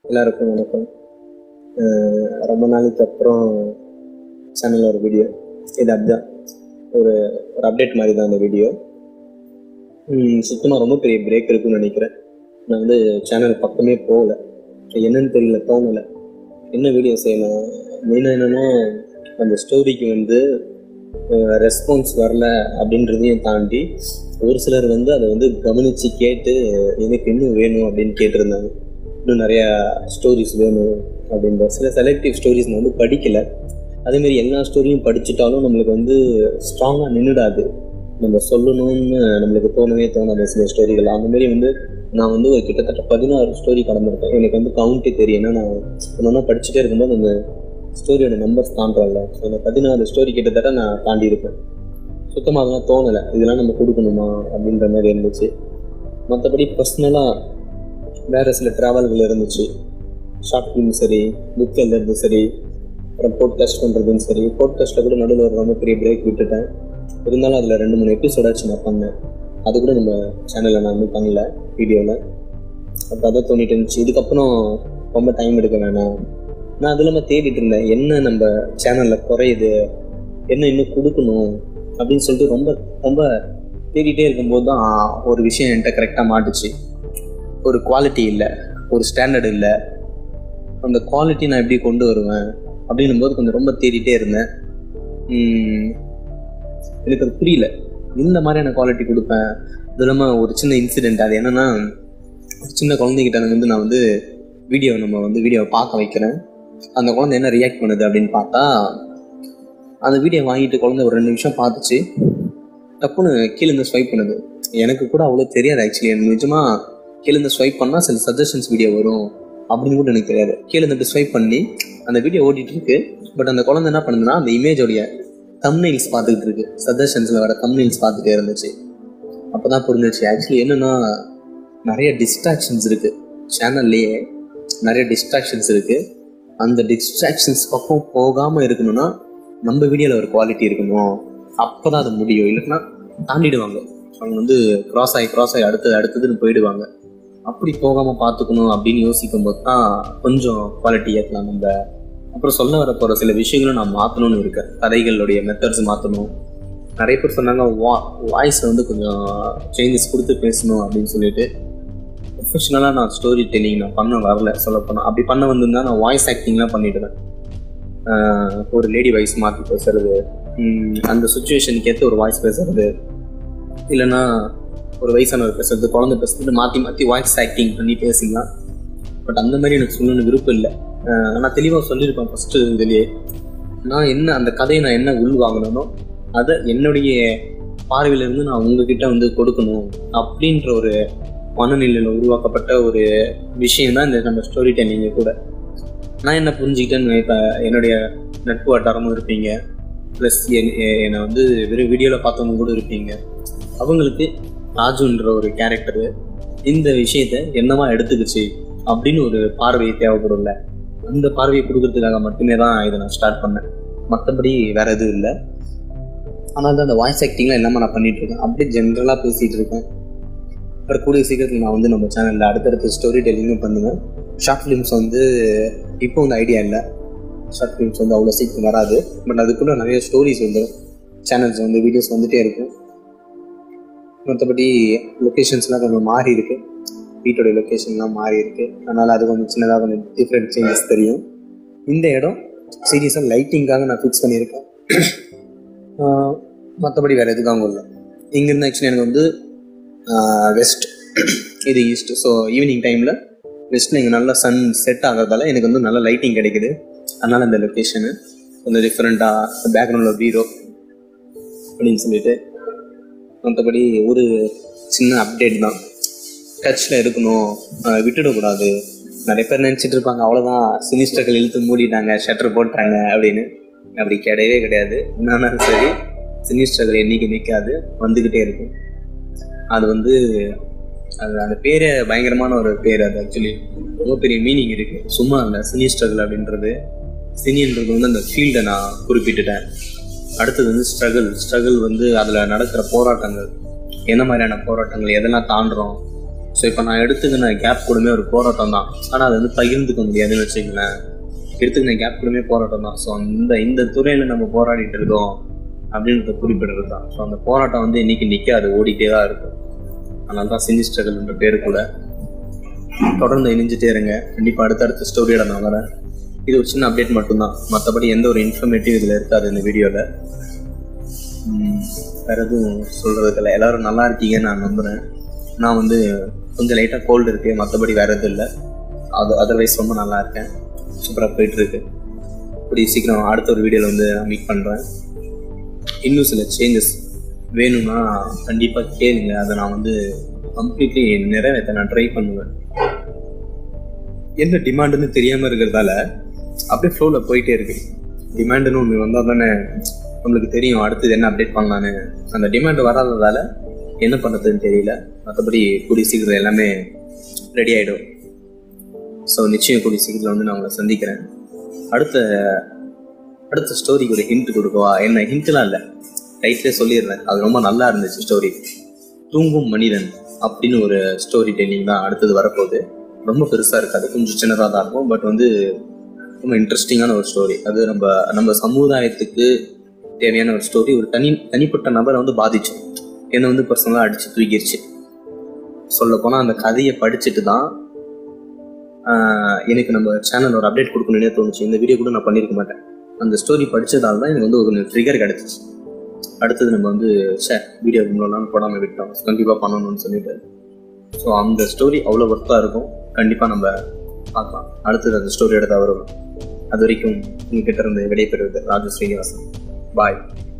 எல்லாருக்கும் வணக்கம் அஹ் ரொம்ப நாளைக்கு அப்புறம் சேனலில் ஒரு வீடியோ இது அப்படிதான் ஒரு ஒரு அப்டேட் மாதிரி தான் இந்த வீடியோ சுத்தமாக ரொம்ப பெரிய பிரேக் இருக்குன்னு நினைக்கிறேன் நான் வந்து சேனல் பக்கமே போகல என்னன்னு தெரியல தோணலை என்ன வீடியோ செய்யலாம் மெயினாக என்னென்னா அந்த ஸ்டோரிக்கு வந்து ரெஸ்பான்ஸ் வரல அப்படின்றதையும் தாண்டி ஒரு சிலர் வந்து அதை வந்து கவனித்து கேட்டு எனக்கு இன்னும் வேணும் அப்படின்னு கேட்டிருந்தாங்க இன்னும் நிறையா ஸ்டோரிஸ் வேணும் அப்படின்ற சில செலக்டிவ் ஸ்டோரிஸ் நான் வந்து படிக்கலை அதேமாரி எல்லா ஸ்டோரியும் படிச்சுட்டாலும் நம்மளுக்கு வந்து ஸ்ட்ராங்காக நின்றுடாது நம்ம சொல்லணும்னு நம்மளுக்கு தோணவே தோணாது சில ஸ்டோரிகள் அந்த மாதிரி வந்து நான் வந்து ஒரு கிட்டத்தட்ட பதினாறு ஸ்டோரி கடந்திருக்கேன் எனக்கு வந்து கவுண்டே தெரியும் ஏன்னா நான் ஒன்றா படிச்சுட்டே இருக்கும்போது அந்த ஸ்டோரியோட நம்பர்ஸ் தாண்டல ஸோ அந்த பதினாறு ஸ்டோரி கிட்டத்தட்ட நான் தாண்டி இருப்பேன் சுத்தமாக அதெல்லாம் தோணலை இதெல்லாம் நம்ம கொடுக்கணுமா அப்படின்ற மாதிரி இருந்துச்சு மற்றபடி பர்சனலாக வேறு சில ட்ராவல்கள் இருந்துச்சு ஷார்ட் ஃபிலிம் சரி புக் எழுதுறது சரி அப்புறம் போட்காஸ்ட் பண்ணுறதும் சரி போட்காஸ்ட்டில் கூட நடுவில் ஒரு ரொம்ப பெரிய பிரேக் விட்டுட்டேன் இருந்தாலும் அதில் ரெண்டு மூணு எபிசோடாச்சும் நான் பண்ணேன் அது கூட நம்ம சேனலில் நான் இன்னும் பண்ணல வீடியோவில் அப்போ அதை தோணிட்டு இருந்துச்சு இதுக்கப்புறம் ரொம்ப டைம் எடுக்க வேணாம் நான் அது இல்லாமல் தேடிட்டு இருந்தேன் என்ன நம்ம சேனலில் குறையுது என்ன இன்னும் கொடுக்கணும் அப்படின்னு சொல்லிட்டு ரொம்ப ரொம்ப தேடிட்டே இருக்கும்போது தான் ஒரு விஷயம் என்கிட்ட கரெக்டாக மாட்டுச்சு ஒரு குவாலிட்டி இல்லை ஒரு ஸ்டாண்டர்ட் இல்லை அந்த குவாலிட்டி நான் எப்படி கொண்டு வருவேன் அப்படின்னும் போது கொஞ்சம் ரொம்ப தேடிட்டே இருந்தேன் உம் எனக்கு அது புரியல இந்த மாதிரியான குவாலிட்டி கொடுப்பேன் அது இல்லாமல் ஒரு சின்ன இன்சிடென்ட் அது என்னன்னா ஒரு சின்ன குழந்தைகிட்ட வந்து நான் வந்து வீடியோ நம்ம வந்து வீடியோவை பார்க்க வைக்கிறேன் அந்த குழந்தை என்ன ரியாக்ட் பண்ணுது அப்படின்னு பார்த்தா அந்த வீடியோ வாங்கிட்டு குழந்தை ஒரு ரெண்டு நிமிஷம் பார்த்துச்சு டப்புன்னு கீழே இருந்து ஸ்வைப் பண்ணுது எனக்கு கூட அவ்வளோ தெரியாது ஆக்சுவலி எனக்கு நிஜமா கீழே இருந்து ஸ்வைப் பண்ணால் சில சஜஷன்ஸ் வீடியோ வரும் அப்படின்னு கூட எனக்கு தெரியாது கீழே இருந்துட்டு ஸ்வைப் பண்ணி அந்த வீடியோ ஓடிட்டு இருக்கு பட் அந்த குழந்தை என்ன பண்ணுதுன்னா அந்த இமேஜோடைய தம்னைல்ஸ் பார்த்துக்கிட்டு இருக்கு சஜஷன்ஸில் வர தம்னைல்ஸ் பார்த்துட்டே இருந்துச்சு அப்போதான் புரிஞ்சிச்சு ஆக்சுவலி என்னன்னா நிறைய டிஸ்ட்ராக்ஷன்ஸ் இருக்கு சேனல்லையே நிறைய டிஸ்ட்ராக்ஷன்ஸ் இருக்கு அந்த டிஸ்ட்ராக்ஷன்ஸ் பக்கம் போகாமல் இருக்கணும்னா நம்ம வீடியோவில் ஒரு குவாலிட்டி இருக்கணும் அப்போதான் அது முடியும் இல்லைன்னா தாண்டிடுவாங்க அவங்க வந்து கிராஸ் ஆகி கிராஸ் ஆகி அடுத்தது அடுத்ததுன்னு போயிடுவாங்க அப்படி போகாமல் பார்த்துக்கணும் அப்படின்னு யோசிக்கும் போது தான் கொஞ்சம் குவாலிட்டி ஏற்றலாம் நம்ம அப்புறம் சொல்ல வர போகிற சில விஷயங்களும் நான் மாற்றணும்னு இருக்கேன் கதைகளுடைய மெத்தட்ஸ் மாற்றணும் நிறைய பேர் சொன்னாங்க வா வாய்ஸ் வந்து கொஞ்சம் சேஞ்சஸ் கொடுத்து பேசணும் அப்படின்னு சொல்லிட்டு ப்ரொஃபஷனலாக நான் ஸ்டோரி டெல்லிங் நான் பண்ண வரல சொல்ல போனால் அப்படி பண்ண வந்திருந்தா நான் வாய்ஸ் ஆக்டிங்லாம் பண்ணிடுவேன் ஆஹ் ஒரு லேடி வாய்ஸ் மாற்றி பேசுறது உம் அந்த சுச்சுவேஷனுக்கு ஏற்ற ஒரு வாய்ஸ் பேசுறது இல்லைன்னா ஒரு வயசானவர் பேசுறது குழந்தை பேசுறது மாற்றி மாற்றி வாய்ஸ் ஆக்டிங் பண்ணி பேசிக்கலாம் பட் அந்த மாதிரி எனக்கு சொல்லணும்னு விருப்பம் இல்லை ஆஹ் நான் தெளிவாக சொல்லியிருப்பேன் ஃபஸ்ட்டு இதுலேயே நான் என்ன அந்த கதையை நான் என்ன உள் வாங்கினோ அதை என்னுடைய பார்வையிலிருந்து நான் உங்ககிட்ட வந்து கொடுக்கணும் அப்படின்ற ஒரு மனநிலையில் உருவாக்கப்பட்ட ஒரு விஷயம் தான் இந்த நம்ம ஸ்டோரி டெல்லிங்க கூட நான் என்ன புரிஞ்சுக்கிட்டேன்னு இப்போ என்னுடைய நட்பு வட்டாரமும் இருப்பீங்க ப்ளஸ் என்னை வந்து வெறும் வீடியோவில் பார்த்தவங்க கூட இருப்பீங்க அவங்களுக்கு ராஜுன்ற ஒரு கேரக்டரு இந்த விஷயத்த என்னவா எடுத்துக்கிச்சு அப்படின்னு ஒரு பார்வை தேவைப்படும்ல அந்த பார்வையை கொடுக்கறதுக்காக மட்டுமே தான் இதை நான் ஸ்டார்ட் பண்ணேன் மற்றபடி வேற எதுவும் இல்லை ஆனால் தான் அந்த வாய்ஸ் ஆக்டிங்லாம் இல்லாமல் நான் பண்ணிட்டு இருக்கேன் அப்படியே ஜென்ரலாக பேசிகிட்டு இருக்கேன் அப்புறம் கூடிய சீக்கிரத்தில் நான் வந்து நம்ம சேனலில் அடுத்தடுத்த ஸ்டோரி டெல்லிங்கும் பண்ணுவேன் ஷார்ட் ஃபிலிம்ஸ் வந்து இப்போ வந்து ஐடியா இல்லை ஷார்ட் ஃபிலிம்ஸ் வந்து அவ்வளோ சீக்கிரம் வராது பட் அதுக்குள்ள நிறைய ஸ்டோரிஸ் வந்து சேனல்ஸ் வந்து வீடியோஸ் வந்துட்டே இருக்கும் மற்றபடி லொக்கேஷன்ஸ்லாம் கொஞ்சம் மாறி இருக்கு வீட்டோடைய லொக்கேஷன்லாம் மாறி இருக்கு அதனால் அது கொஞ்சம் சின்னதாக கொஞ்சம் டிஃப்ரெண்ட் சேஞ்சஸ் தெரியும் இந்த இடம் சீரியஸாக லைட்டிங்காக நான் ஃபிக்ஸ் பண்ணியிருக்கேன் மற்றபடி வேறு எதுக்காகவும் இல்லை இங்கேருந்து ஆக்சுவலி எனக்கு வந்து வெஸ்ட் இது ஈஸ்ட் ஸோ ஈவினிங் டைமில் வெஸ்ட்டில் இங்கே நல்லா சன் செட் ஆகிறதால எனக்கு வந்து நல்ல லைட்டிங் கிடைக்குது அதனால் இந்த லொக்கேஷனு கொஞ்சம் டிஃப்ரெண்ட்டாக பேக்ரவுண்டில் பீரோ அப்படின்னு சொல்லிட்டு மற்றபடி ஒரு சின்ன அப்டேட் தான் டச்சில் இருக்கணும் ஆஹ் விட்டுடக்கூடாது நிறைய பேர் நினச்சிட்டு இருப்பாங்க அவ்வளோதான் சினிஸ்டர்கள் இழுத்து மூடிட்டாங்க ஷட்டர் போட்டாங்க அப்படின்னு அப்படி கிடையவே கிடையாது என்னாலும் சரி சினிஸ்டர்கள் என்னைக்கு நிற்காது வந்துக்கிட்டே இருக்கும் அது வந்து அது அந்த பேரே பயங்கரமான ஒரு பேர் அது ஆக்சுவலி ரொம்ப பெரிய மீனிங் இருக்கு சும்மா இல்லை சினிஸ்ட்ரகிள் அப்படின்றது சினின்றது வந்து அந்த ஃபீல்டை நான் குறிப்பிட்டுட்டேன் அடுத்தது வந்து ஸ்ட்ரகிள் ஸ்ட்ரகிள் வந்து அதில் நடக்கிற போராட்டங்கள் என்ன மாதிரியான போராட்டங்கள் எதெல்லாம் தாண்டுறோம் ஸோ இப்போ நான் எடுத்துக்கின கேப் கூடமே ஒரு போராட்டம் தான் ஆனால் அது வந்து பகிர்ந்துக்க முடியாதுன்னு வச்சுக்கங்களேன் எடுத்துக்கின கேப் கூடமே போராட்டம் தான் ஸோ இந்த இந்த துறையில் நம்ம போராடிட்டு இருக்கோம் அப்படின்றத குறிப்பிடுறது தான் ஸோ அந்த போராட்டம் வந்து இன்னைக்கு நிற்காது ஓடிட்டே தான் இருக்கும் அதனால தான் சினி ஸ்ட்ரகல்ன்ற பேருக்குள்ள தொடர்ந்து இணைஞ்சிட்டே இருங்க கண்டிப்பாக அடுத்தடுத்த ஸ்டோரியோட நான் வரேன் இது ஒரு சின்ன அப்டேட் மட்டும்தான் மற்றபடி எந்த ஒரு இன்ஃபர்மேட்டிவ் இதில் இருக்காது இந்த வீடியோவில் வேற எதுவும் சொல்றதுக்கு இல்லை எல்லாரும் நல்லா இருக்கீங்கன்னு நான் நம்புறேன் நான் வந்து கொஞ்சம் லைட்டாக கோல்டு இருக்கு மற்றபடி வேற எதுவும் இல்லை அது அதர்வைஸ் ரொம்ப நல்லா இருக்கேன் சூப்பராக போயிட்டு இருக்கு கூடிய சீக்கிரம் அடுத்த ஒரு வீடியோவில் வந்து நான் மீட் பண்ணுறேன் இன்னும் சில சேஞ்சஸ் வேணும்னா கண்டிப்பாக கேளுங்க அதை நான் வந்து கம்ப்ளீட்லி நிறைவேற்ற நான் ட்ரை பண்ணுவேன் என்ன டிமாண்டுன்னு தெரியாமல் இருக்கிறதால அப்படியே ஃப்ளோவில் போயிட்டே இருக்கு டிமாண்டுன்னு ஒன்று வந்தால் தானே நம்மளுக்கு தெரியும் அடுத்தது என்ன அப்டேட் பண்ணலான்னு அந்த டிமாண்ட் வராததால என்ன பண்ணுறதுன்னு தெரியல மற்றபடி கூடிய சீக்கிரம் எல்லாமே ரெடி ஆகிடும் ஸோ நிச்சயம் கூடிய சீக்கிரத்தில் வந்து நான் உங்களை சந்திக்கிறேன் அடுத்த அடுத்த ஸ்டோரிக்கு ஒரு ஹிண்ட் கொடுக்கவா என்ன ஹிண்ட்லாம் இல்லை டைட்டிலே சொல்லிடுறேன் அது ரொம்ப நல்லா இருந்துச்சு ஸ்டோரி தூங்கும் மனிதன் அப்படின்னு ஒரு ஸ்டோரி டெல்லிங் தான் அடுத்தது வரப்போகுது ரொம்ப பெருசாக இருக்காது கொஞ்சம் சின்னதாக தான் இருக்கும் பட் வந்து ரொம்ப இன்ட்ரெஸ்டிங்கான ஒரு ஸ்டோரி அது நம்ம நம்ம சமுதாயத்துக்கு தேவையான ஒரு ஸ்டோரி ஒரு தனி தனிப்பட்ட நபரை வந்து பாதிச்சு என்னை வந்து பர்சனலாக அடிச்சு தூக்கிடுச்சு சொல்ல போனால் அந்த கதையை படிச்சுட்டு தான் ஆஹ், எனக்கு நம்ம சேனல் ஒரு அப்டேட் கொடுக்கணும்னே தோணுச்சு இந்த வீடியோ கூட நான் பண்ணியிருக்க மாட்டேன் அந்த ஸ்டோரி படிச்சதால தான் எனக்கு வந்து ஒரு ட்ரிகர் கிடச்சிச்சு அடுத்தது நம்ம வந்து சே வீடியோ இவ்வளோ நாள் போடாமல் விட்டோம் கண்டிப்பாக பண்ணணும்னு சொல்லிட்டு ஸோ அந்த ஸ்டோரி அவ்வளோ ஒர்த்தாக இருக்கும் கண்டிப்பாக நம்ம பார்க்கலாம் அடுத்தது அந்த ஸ்டோரியோட தவறு அது வரைக்கும் உங்ககிட்ட இருந்து விடைபெறுவது ராஜு ஸ்ரீனிவாசன் பாய்